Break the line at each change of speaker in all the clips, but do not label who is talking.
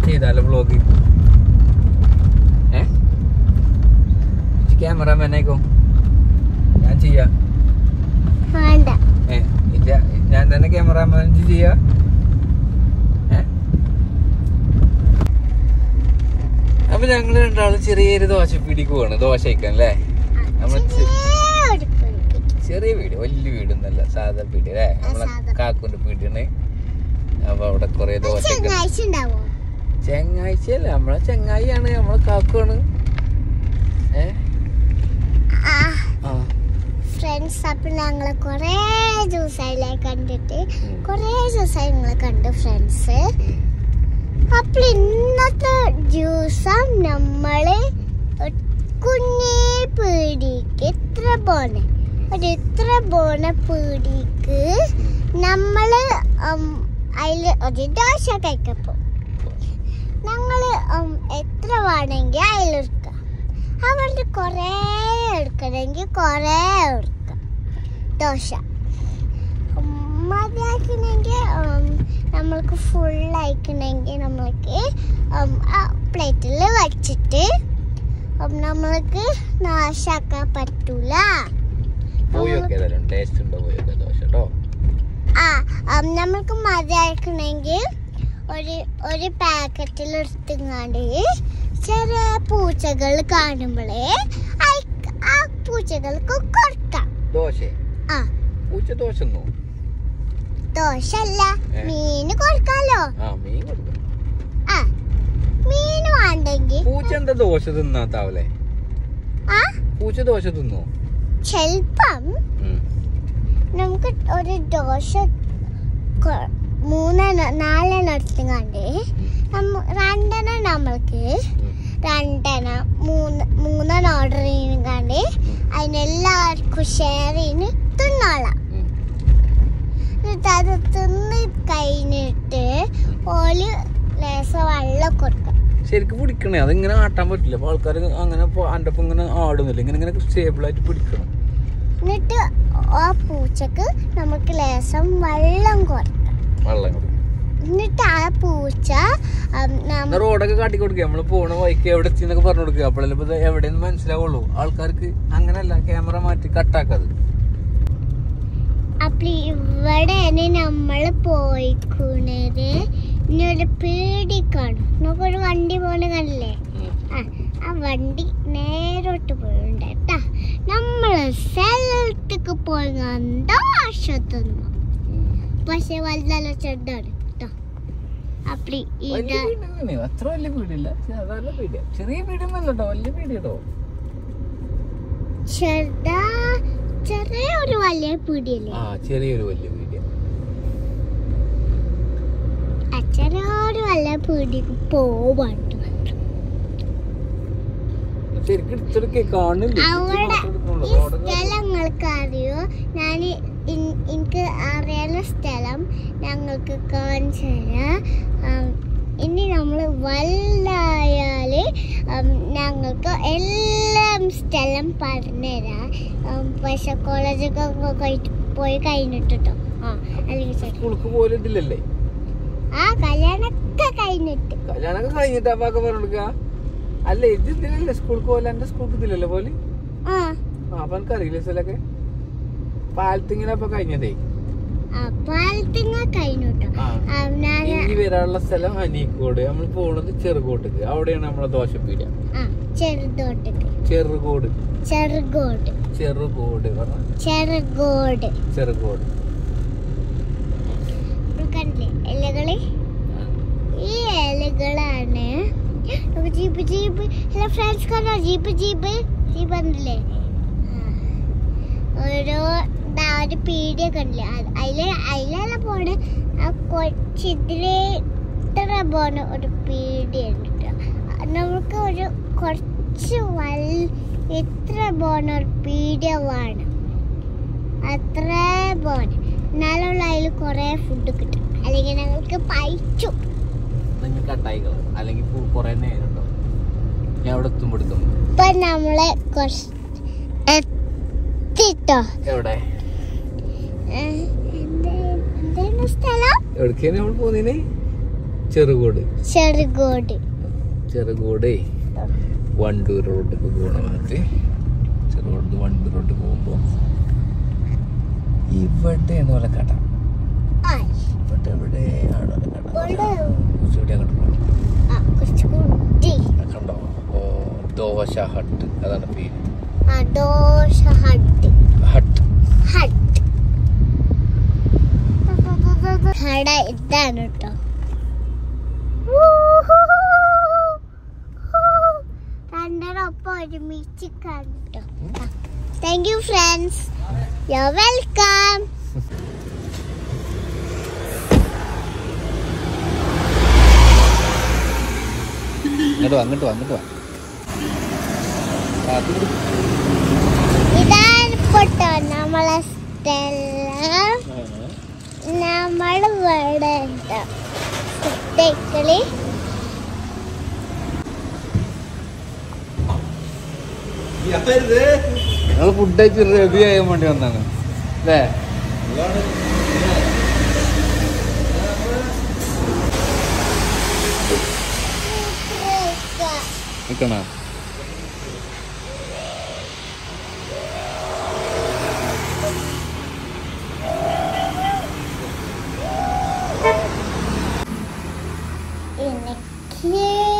ചെയ്താലോ വ്ളോഗ് ഏ ക്യാമറമാനായിക്കോ ഞാൻ ചെയ്യാ
വേണ്ട
ഏ ഇല്ല ഞാൻ തന്നെ ക്യാമറമാൻ ചെയ്യാ ഏ അപ്പൊ ഞങ്ങള് രണ്ടാളും ചെറിയൊരു ദോശ പിടിക്ക് പോവാണ് ദോശ കഴിക്കാൻ അല്ലേ നമ്മള് ചെ-
ചെറിയൊരു പെൺകുട്ടി.
ചെറിയ വീട് വലിയ വീടൊന്നല്ല സാധാ പീടി അല്ലേ നമ്മളെ
സാധാ.
കാക്കുന്റെ പീടിയാണ് അപ്പൊ അവിടെ കൊറേ ദോശ
ചെങ്ങാഴ്ച ഉണ്ടാവോ
ചെങ്ങാഴ്ചയല്ല നമ്മളെ ചെങ്ങായിയാണ് നമ്മളെ കാക്കുവാണ് ഏ
ആ
ആ
ഫ്രണ്ട്സ് അപ്പൊ ഞങ്ങള് കൊറേ ദിവസമായില്ലേ കണ്ടിട്ട്
ഉം.
കൊറേ ദിവസമായി ഞങ്ങള് കണ്ടു ഫ്രണ്ട്സ് അപ്പൊ ഇന്നത്തെ ദിവസം നമ്മള് ഒരു കുഞ്ഞേ പീടിക്ക് ഇത്ര പോണെ ഒരു ഇത്ര പോണ പീടിക്ക് നമ്മള് ഉം, അതില് ഒരു ദോശ കഴിക്കപ്പോ ഞങ്ങള് ഉം, എത്ര വേണമെങ്കിൽ അതിലെടുക്കാം അവരുടെ കൊറേ എടുക്കണമെങ്കിൽ കൊറേ എടുക്കാം ദോശ ഉം, മതിയാക്കണമെങ്കിൽ ഉം, നമ്മൾക്ക് ഫുൾ അയക്കണമെങ്കിൽ നമ്മൾക്ക് ഉം, ആ പ്ലേറ്റിൽ വച്ചിട്ട് ഉം, നമ്മൾക്ക് നാശാക്കാൻ പറ്റൂല
പോയൊക്കെ ഏതായാലും ടേസ്റ്റ് ഉണ്ടോ പോയൊക്കെ ദോശ കേട്ടോ
ആ ഉം, നമ്മൾക്ക് മതിയാക്കണമെങ്കിൽ ഒരു ഒരു പാക്കറ്റിൽ എടുത്തുങ്ങാണ്ട് ചെറിയ പൂച്ചകൾ കാണുമ്പോഴേ അയക്ക- ആ പൂച്ചകൾക്ക് കൊടുക്കാം
ദോശ
ആ
പൂച്ച ദോശ ഒന്നോ
ദോശല്ല
ഏ.
മീന് കൊടുക്കാലോ
ആ മീൻ കൊടുക്കും
ആ മീൻ വേണ്ടെങ്കിൽ
പൂച്ച എന്താ ദോശ തിന്നാത്താവല്ലേ
ആ
പൂച്ച ദോശ തിന്നോ
ചെലപ്പം
ഉം.
നമുക്ക് ഒരു ദോശ കൊ- മൂന്നെണ്ണം നാലെണ്ണം എടുത്തുങ്ങാണ്ട് നമ്മ രണ്ടെണ്ണം നമ്മൾക്ക്
ഉം.
രണ്ടെണ്ണം മൂന്ന് മൂന്നെണ്ണം ഓർഡർ ചെയ്യുന്നുണ്ട് അതിനെല്ലാവർക്കും ഷെയർ ചെയ്യുന്ന തിന്നോളാം
ഉം.
എന്നിട്ട് അത് തിന്ന് കഴിഞ്ഞിട്ട് ഓല് ലേസ വെള്ളം കൊടുക്കാം
ശരിക്കും പിടിക്കണേ അതിങ്ങനെ ആട്ടാൻ പറ്റില്ല അപ്പൊ ആൾക്കാർ അങ്ങനെ എൻ്റെ ഒപ്പം ഇങ്ങനെ ആടുന്നില്ല ഇങ്ങനെ ഇങ്ങനെ സ്റ്റേബിൾ ആയിട്ട് പിടിക്കണം
എന്നിട്ട് ആ പൂച്ചക്ക് നമുക്ക് ലേസം വെള്ളം കൊടുക്കാം
വെള്ളം കൊടുക്കും
എന്നിട്ട് ആ പൂച്ച ഉം, നമ്മ-
എന്നാ റോഡൊക്കെ കാട്ടി കൊടുക്കുക നമ്മള് പോണ വഴിക്ക് എവിടെ എത്തി എന്നൊക്കെ പറഞ്ഞു കൊടുക്കുക അപ്പോഴല്ലേ ഇപ്പൊ ഇത് എവിടെയെന്ന് മനസ്സിലാവുള്ളൂ ആൾക്കാർക്ക് അങ്ങനല്ല ക്യാമറ മാറ്റി കട്ടാക്കത്
അപ്പൊ ഇവിടെയാണ് നമ്മൾ പോയിക്കുന്നത് ഇന്നൊരു പേടി കാണും നമുക്കൊരു വണ്ടി പോണ കണ്ടില്ലേ ആ ആ വണ്ടി നേരോട്ട് പോയിട്ടുണ്ട് കേട്ടാ നമ്മള് സ്ഥലത്തേക്ക് പോയി ദോഷത്തുന്നു പക്ഷെ വല്ല ചെറുതാണ് കേട്ടോ അപ്പി ഇത്
വലിയ വീട് അത്ര വലിയ വീടില്ല സാധാരണ വീട് ചെറിയ വീടൊന്നല്ല കേട്ടോ വലിയ വീട് കേട്ടോ
ചെറുതാ ചെറിയൊരു വലിയ പീടിയല്ലേ
ആ ചെറിയൊരു വലിയ വീട്
അച്ഛനോട് വലിയ പീടിക്ക് പോവാണ്ട്
ശരിക്കും എടുത്തെടുക്കേ കാണില്ല
അവിടെ ഈ സ്ഥലങ്ങൾക്ക് അറിയോ ഞാൻ എനിക്ക് അറിയുന്ന സ്ഥലം ഞങ്ങൾക്ക് കാണിച്ചു തരാം ഉം, ഇനി നമ്മൾ വലുതായാല് ഉം, ഞങ്ങൾക്ക് എല്ലാം സ്ഥലം പറഞ്ഞുതരാം ഉം, പക്ഷെ കോളേജൊക്കെ കഴി- പോയി കഴിഞ്ഞിട്ടോ ആ അല്ലെങ്കിൽ ശരി.
സ്കൂൾക്ക് പോലും ഇതില്ലല്ലേ
ആ കല്യാണമൊക്കെ കഴിഞ്ഞിട്ട്
കല്യാണമൊക്കെ കഴിഞ്ഞിട്ട് അപ്പൊക്കെ പറഞ്ഞു കൊടുക്കുക അല്ല ഇത് ഇതിലല്ലേ സ്കൂൾക്ക് പോലെ എന്റെ സ്കൂൾക്ക് ഇതില്ലല്ലോ പോലെ
ആ
ആ അപ്പൊ എനിക്കറിയില്ല സ്ഥലമൊക്കെ പാലത്തിങ്ങനെ അപ്പൊ കഴിഞ്ഞതേ
ആ പാലത്തിങ്ങ കഴിഞ്ഞിട്ടോ
ആ
ആ, ഞാൻ
ഇനി വരാനുള്ള സ്ഥലം അനീക്കോട് നമ്മൾ പോണത് ചെറുകോട്ടക്ക് അവിടെയാണ് നമ്മളെ ദോശപ്പീടിയ
ആ ചെറുതോട്ടക്ക്
ചെറുകോട്
ചെറുകോട്
ചെറുകോട് പറഞ്ഞ
ചെറുകോട്
ചെറുകോട്
ഇവിടെ കണ്ടില്ലേ ഇലകള് ഈ ഇലകളാണ് നമുക്ക് ജീപ്പ് ജീപ്പ് ഹലോ ഫ്രണ്ട്സ് കണ്ടോ ജീപ്പ് ജീപ്പ് ജീപ്പ് കണ്ടില്ലേ ആ. ഓരോ ദാ ഒരു പീടിയ കണ്ടില്ലേ അത് അതില് അതിലല്ല പോണ ആ കൊച്ചിതില് ഇത്ര പോണ ഒരു പീടിയുണ്ട് ട്ടോ. നമുക്ക് ഒരു കുറച്ച് വൽ ഇത്ര പോണ ഒരു പീടിയ വേണം അത്ര പോണം എന്നാലുള്ള അതിൽ കുറേ ഫുഡ് കിട്ടും അല്ലെങ്കിൽ ഞങ്ങൾക്ക് പൈച്ചു
നിങ്ങൾ കട്ടായിക്കള അല്ലെങ്കിൽ കൊറേ നേരം ഉണ്ടാവും ഞാൻ അവിടെ എത്തുമ്പോഴെത്തും
ഇപ്പൊ നമ്മളെ കുറച്ച് എത്തിട്ടോ
എവിടെ
ഏ, എന്ത്- എന്താണ് സ്ഥലം
എവിടേക്കാണ് നമ്മൾ പോകുന്നതിന് ചെറുകോട്
ചെറുകോട്
ചെറുകോടേ വണ്ടൂർ റോഡിൽ പോകണ ഭാഗത്ത് ചെറുകോട് വണ്ടൂർ റോഡിൽ പോകുമ്പോൾ ഇവിടെ എന്ന് പോലെ കട
ആയി.
ഇവിടെ എവിടെയാണ് ഒരു കട
ഇവിടെ
കുറച്ചുകൂടി അങ്ങോട്ട് പോകണം
ആ, കുറച്ച് കൂടി
കണ്ടോ ഓ ദോശ ഹട്ട് അതാണ് പേര്
ആ ദോശ ഹട്ട്
ഹട്ട്
ഹട്ട് കട ഇതാണ് കേട്ടോ രണ്ടരൊപ്പം ഒരുമിച്ച് കണ്ടോ thank you friends you welcome
ഇങ്ങോട്ട് വാ അങ്ങോട്ട് വാ അങ്ങോട്ട് വാ കാത്തു പിടി.
ഇതാണ് പൊട്ടോ നമ്മളെ സ്റ്റെല്ല നമ്മൾ ഇവിടെ ഉണ്ട് കുട്ടികളി
ഞങ്ങൾ ഫുഡ് കഴിച്ച് റെഡി ആകാൻ വേണ്ടി വന്നാണ് അല്ലേ നിക്കണ
എനിക്ക്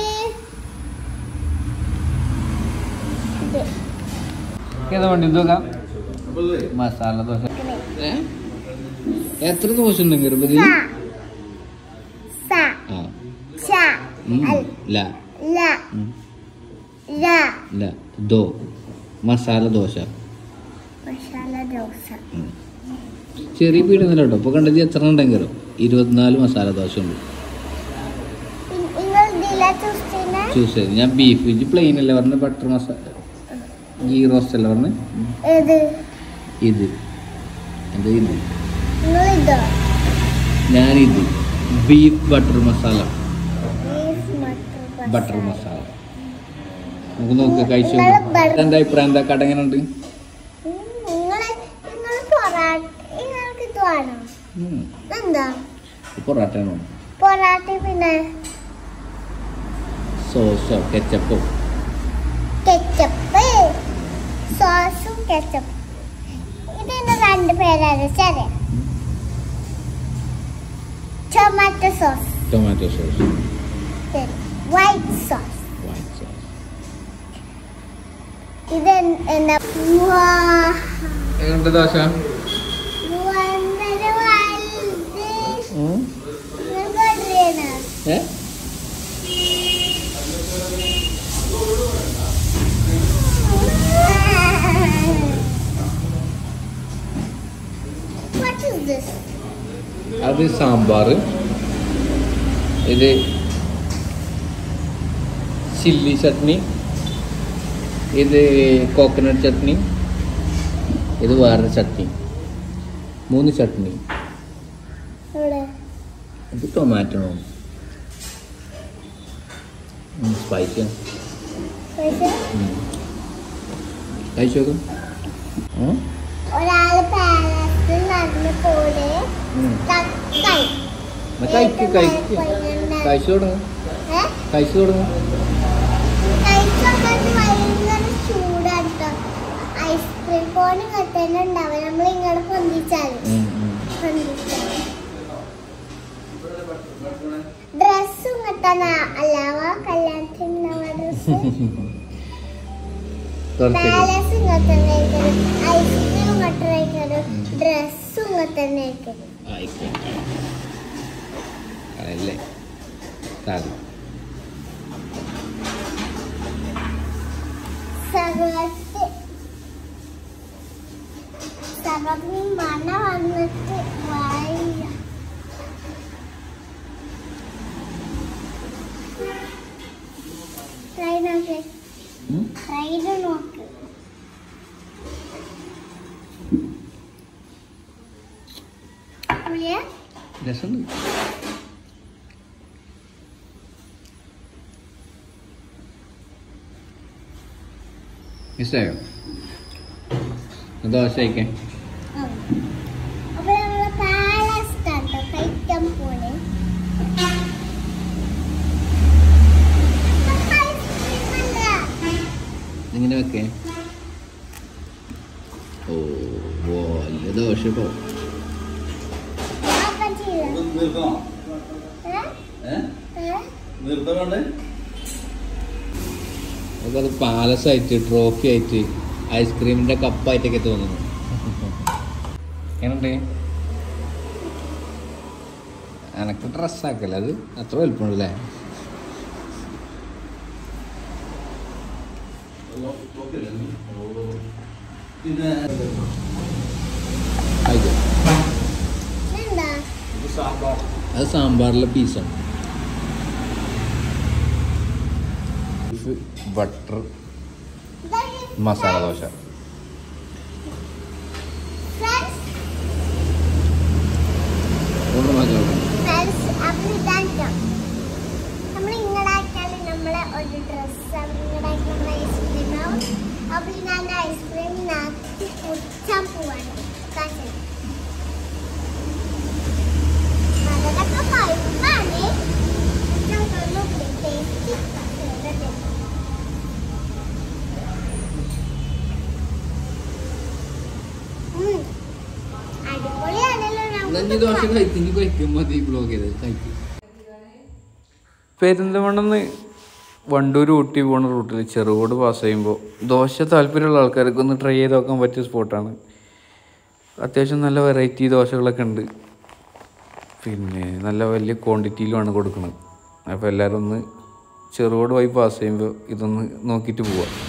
ഇത്
ഏതാ വേണ്ടി നോക്കാം മസാല ദോശ ഏ? എത്ര ദോശ ഉണ്ട് ഗർഭതി
സ സ
ആ
ച
ഉം.
അൽ
ല
ല
ഉം.
ല
ല ദോ മസാല ദോശ
മസാല ദോശ
ചെറിയ പീടുന്നില്ല കേട്ടോ ഇപ്പൊ കണ്ടത് എത്ര ഉണ്ടെങ്കിലോ ഇരുപത്തിനാല് മസാല ദോശ ഉണ്ട്
ഇ- നിങ്ങൾ ഇതില ചൂസ് ചെയ്യുന്ന
ചൂസ് ചെയ്ത് ഞാൻ ബീഫ് വെജ് പ്ലെയിൻ അല്ലേ പറഞ്ഞ ബട്ടർ മസാല ഗീ റോസ്റ്റ് അല്ലേ പറഞ്ഞ
ഏത്
ഇത് എന്താ ഇത്
നിങ്ങൾ ഇതോ
ഞാനിത് beef butter masala
beef matar
butter masala നമുക്ക് നോക്ക് കഴിച്ചു
നിങ്ങള് ബർ-
എന്റെ അഭിപ്രായം എന്താ കട എങ്ങനെ ഉണ്ട്
നിങ്ങൾ നിങ്ങൾ പൊറാട്ട നിങ്ങൾക്ക് ഇത് വേണോ എന്താ
പൊറാട്ടയാണോ
പൊറാട്ട പിന്നെ
സോസോ കെച്ചപ്പോ
കെച്ചപ്പ് സോസും കെച്ചപ്പ് ഇതിന് രണ്ട് പേരാണ് ശരി ടൊമാറ്റോ സോസ്
ടൊമാറ്റോ സോസ്
ശരി വൈറ്റ് സോസ്
വൈറ്റ് സോസ്
ഇത് എൻ- എന്താ വാ.
എങ്ങനത്തെ ദോശ
വന്നൊരു വലുത്. നിങ്ങൾക്ക് അറിയണോ?
ഏ
What is this?
അത് സാമ്പാർ ഇത് ചില്ലി ചട്നി ഇത് കോക്കനട്ട് ചട്നി ഇത് വേറൊരു ചട്നി മൂന്ന് ചട്നി
ഇവിടെ
ഇത് ടൊമാറ്റോ സ്പൈസി
പൈസ
കഴിച്ചു നോക്കും
ഒരാള് പാലസിൽ നടന്ന് പോലെ കൈ
കഴിക്ക് കഴിക്ക് കഴിച്ചു തുടങ്ങും
ഏ?
കഴിച്ചു തുടങ്ങും
കഴിച്ചൊക്കെ ഭയങ്കര ചൂടാണ് ട്ടോ. ഐസ്ക്രീം കോൺ ഇങ്ങനെ തന്നെ ഉണ്ടാവും നമ്മൾ ഇങ്ങോട്ട് പൊന്തിച്ചാല് പൊന്തിച്ചാല് ഡ്രസ്സും ഇങ്ങട്ടാണ് അല്ലാവ കല്യാണത്തിന് ഡ്രസ്സ് പാലസ് ഇങ്ങോട്ട് തന്നെ ആയിരിക്കും ഐസ്ക്രീം ഇങ്ങോട്ട് ആയിരിക്കും ഡ്രസ്സും ഇങ്ങോട്ട് തന്നെ ആയിരിക്കും
ആയിക്കോട്ടെ അതല്ലേ സാധു
സർവത്ത് സർവത്തിന് മണ വന്നിട്ട് വായില്ല ട്രൈ നോക്ക് ട്രൈ നോക്ക് പുളിയ
രസമുണ്ട് മിസ്സായോ ദോശ കഴിക്കാൻ
അപ്പൊ നമ്മള് പാലസ് കണ്ടോ കഴിക്കാൻ പോലെ
ഇങ്ങനെ വെക്കേ ഓ വലിയ ദോശ കേട്ടോ
ഓപ്പൺ ചെയ്യില്ല
നിർത്തണോ
ഏ?
ഏ
ഏ?
നിർത്തണോണ്ട്
നമുക്കത് പാലസ് ആയിട്ട് ട്രോഫി ആയിട്ട് ഐസ്ക്രീമിന്റെ കപ്പായിട്ടൊക്കെ തോന്നുന്നു എങ്ങനെയുണ്ട് എനക്ക് ഡ്രസ്സാക്കല്ല അത് അത്ര വലുപ്പമുണ്ടല്ലേ
പിന്നെ
ആയിക്കോ
ഇതെന്താ?
അത് സാമ്പാറിലെ പീസാണ് ബീഫ് ബട്ടർ
ഇതൊക്കെ
മസാല ദോശ
ഫ്രണ്ട്സ്
കൊണ്ട് മസാല
ഫ്രണ്ട്സ് അപ്പോൾ ഇതാട്ടോ നമ്മൾ ഇങ്ങടാക്കിയാൽ നമ്മളെ ഒരു ഡ്രസ്സ് അവർ ഇങ്ങടാക്കി നമ്മൾ ഐസ്ക്രീം ആവും അപ്പോൾ ഞാൻ ഐസ്ക്രീമിനാക്കി കുടിച്ചാൻ പോവാണ് കാശ് അതൊക്കെ പഴുപ്പാണ് ടേസ്റ്റ് അടിപൊളിയാണല്ലോ
നഞ്ഞ് ദോശ കഴിച്ചെങ്കിൽ കഴിക്കും മതി ബ്ലോഗ് ചെയ്ത് കഴിക്കും പെരിന്തമണ്ണെന്ന് വണ്ടൂർ ഊട്ടി പോണ റൂട്ടിൽ ചെറുകോട് പാസ് ചെയ്യുമ്പോൾ ദോശ താല്പര്യമുള്ള ആൾക്കാർക്ക് ഒന്ന് ട്രൈ ചെയ്ത് നോക്കാൻ പറ്റിയ സ്പോട്ടാണ് അത്യാവശ്യം നല്ല വെറൈറ്റി ദോശകളൊക്കെ ഉണ്ട് പിന്നെ നല്ല വലിയ ക്വാണ്ടിറ്റിയിലുമാണ് കൊടുക്കുന്നത് അപ്പോൾ എല്ലാവരും ഒന്ന് ചെറുകോട് വഴി പാസ് ചെയ്യുമ്പോൾ ഇതൊന്ന് നോക്കിയിട്ട് പോവാം